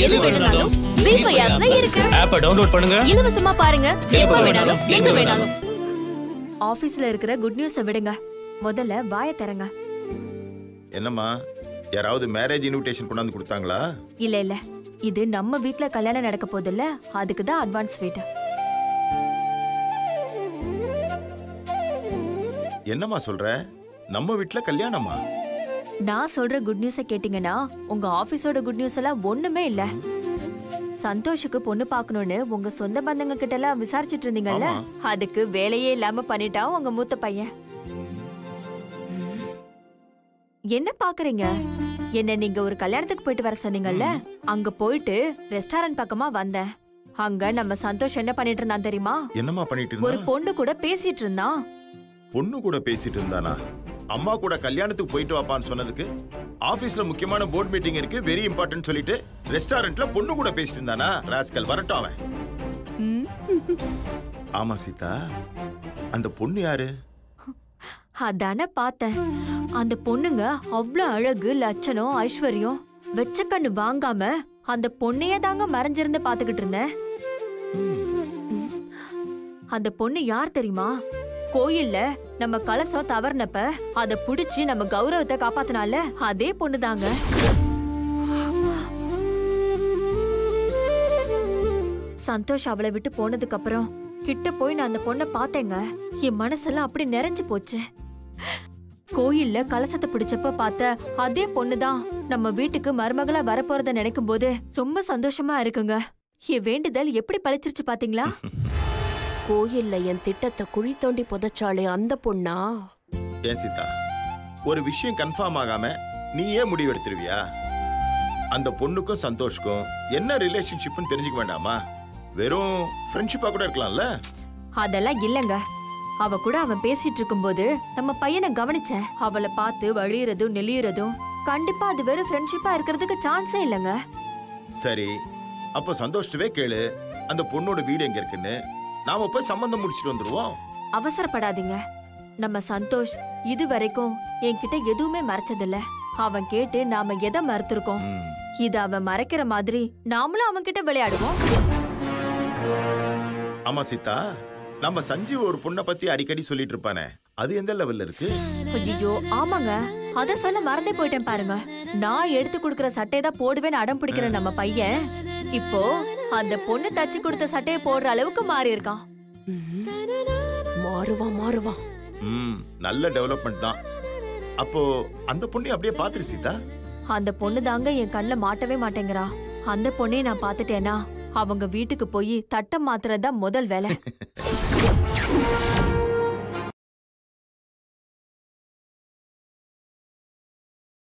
எது வேணும்னாலும் ஜீ ஃபைவ் ஆப்ல இருக்கு ஆப்பை டவுன்லோட் பண்ணுங்க இலவசமா பாருங்க எப்ப வேணாலும் எங்க வேணாலும் ஆபீஸ்ல இருக்கிற குட் நியூஸ விடுங்க முதல்ல வாய தரங்க என்னம்மா யாராவது மேரேஜ் இன்விடேஷன் கொண்டாந்து கொடுத்தாங்களா இல்ல இல்ல இது நம்ம வீட்ல கல்யாணம் நடக்க போதில்ல அதுக்கு தான் அட்வான்ஸ் வெயிட் என்னம்மா சொல்ற நம்ம வீட்ல கல்யாணமா நான் சொல்ற குட் நியூஸ கேட்டீங்கன்னா உங்க ஆபீஸோட குட் நியூஸ் எல்லாம் ஒண்ணுமே இல்ல சந்தோஷுக்கு பொண்ணு பார்க்கணும்னு உங்க சொந்த பந்தங்க கிட்ட எல்லாம் விசாரிச்சிட்டு இருந்தீங்கல்ல ஆமா. அதுக்கு வேலையே இல்லாம பண்ணிட்டான் உங்க மூத்த பையன் என்ன பாக்குறீங்க என்ன நீங்க ஒரு கல்யாணத்துக்கு போயிட்டு வர சொன்னீங்கல்ல அங்க போயிட்டு ரெஸ்டாரண்ட் பக்கமா வந்தேன் அங்க நம்ம சந்தோஷ் என்ன பண்ணிட்டு இருந்தான் தெரியுமா என்னம்மா பண்ணிட்டு ஒரு இருந்தா பொண்ணு கூட பேசிட்டு இருந்தான் பொண்ணு கூட பேசிட்டு இருந்தானா அம்மா கூட கல்யாணத்துக்கு போயிட்டு வாப்பான்னு சொன்னதுக்கு ஆபீஸ்ல முக்கியமான போர்ட் மீட்டிங் இருக்கு வெரி இம்பார்ட்டன்ட் சொல்லிட்டு ரெஸ்டாரண்ட்ல பொண்ணு கூட பேசிட்டு இருந்தானா ராஸ்கல் வரட்டும் அவன் ம். ஆமா சீதா அந்த பொண்ணு யாரு அதானே பார்த்தேன் அந்த பொண்ணுங்க அவ்வளவு அழகு லட்சணம் ஐஸ்வர்யம் வெச்ச கண்ணு வாங்காம அந்த பொண்ணையே தாங்க மறைஞ்சிருந்து பாத்துக்கிட்டு இருந்தேன் ம். அந்த பொண்ணு யார் தெரியுமா கோயில்ல நம்ம கலசம் தவறுனப்ப அத புடிச்சு நம்ம கௌரவத்தை காப்பாத்தினால அதே பொண்ணு தாங்க சந்தோஷ் அவளை விட்டு போனதுக்கு அப்புறம் கிட்ட போய் நான் அந்த பொண்ணை பார்த்தேங்க என் மனசெல்லாம் அப்படி நிறைஞ்சு போச்சு கோயில்ல கலசத்தை பிடிச்சப்ப பார்த்த அதே பொண்ணுதான் நம்ம வீட்டுக்கு மருமகளா வரப்போறத நினைக்கும் போது ரொம்ப சந்தோஷமா இருக்குங்க என் வேண்டுதல் எப்படி பழிச்சிருச்சு பாத்தீங்களா கோயில்ல என் திட்டத்தை குழி தோண்டி புதைச்சாளே அந்த பொண்ணா ஏன் சீதா ஒரு விஷயம் கன்ஃபார்ம் ஆகாம நீ ஏன் முடிவு எடுத்துருவியா அந்த பொண்ணுக்கும் சந்தோஷ்க்கும் என்ன ரிலேஷன்ஷிப்னு தெரிஞ்சுக்க வேண்டாமா வெறும் ஃப்ரெண்ட்ஷிப்பா கூட இருக்கலாம்ல அதெல்லாம் இல்லங்க அவ கூட அவன் பேசிட்டு இருக்கும்போது நம்ம பையனை கவனிச்சேன் அவளை பார்த்து வழியறதும் நெளியறதும் கண்டிப்பா அது வெறும் ஃப்ரெண்ட்ஷிப்பா இருக்கிறதுக்கு சான்ஸே இல்லங்க சரி அப்போ சந்தோஷ்டவே கேளு அந்த பொண்ணோட வீடு எங்க இருக்குன்னு நாம போய் சம்பந்தம் முடிச்சிட்டு வந்துருவோம் அவசரப்படாதீங்க நம்ம சந்தோஷ் இது வரைக்கும் என்கிட்ட எதுவுமே மறைச்சதில்ல அவன் கேட்டு நாம எதை மறுத்திருக்கோம் ம். இத அவன் மறைக்கிற மாதிரி நாமளும் அவன் கிட்ட விளையாடுவோம் ஆமா சீதா நம்ம சஞ்சீவ் ஒரு பொண்ணை பத்தி அடிக்கடி சொல்லிட்டு இருப்பானே அது எந்த லெவல்ல இருக்கு ஐயோ ஆமாங்க அத சொல்ல மறந்தே போயிட்டேன் பாருங்க நான் எடுத்து கொடுக்கற சட்டையை தான் போடுவேன்னு அடம் பிடிக்கிற நம்ம பையன் இப்போ அந்த பொண்ணு தச்சு கொடுத்த சட்டையை போடுற அளவுக்கு மாறி இருக்கான் ம்ம். மாறுவான் மாறுவான் ம் நல்ல டெவலப்மெண்ட் தான் அப்போ அந்த பொண்ணை அப்படியே பாத்துரு சீதா அந்த பொண்ணு தாங்க என் கண்ணுல மாட்டவே மாட்டேங்கிறா அந்த பொண்ணையும் நான் பாத்துட்டேனா அவங்க வீட்டுக்கு போய் தட்டம் மாத்துறது தான் முதல் வேலை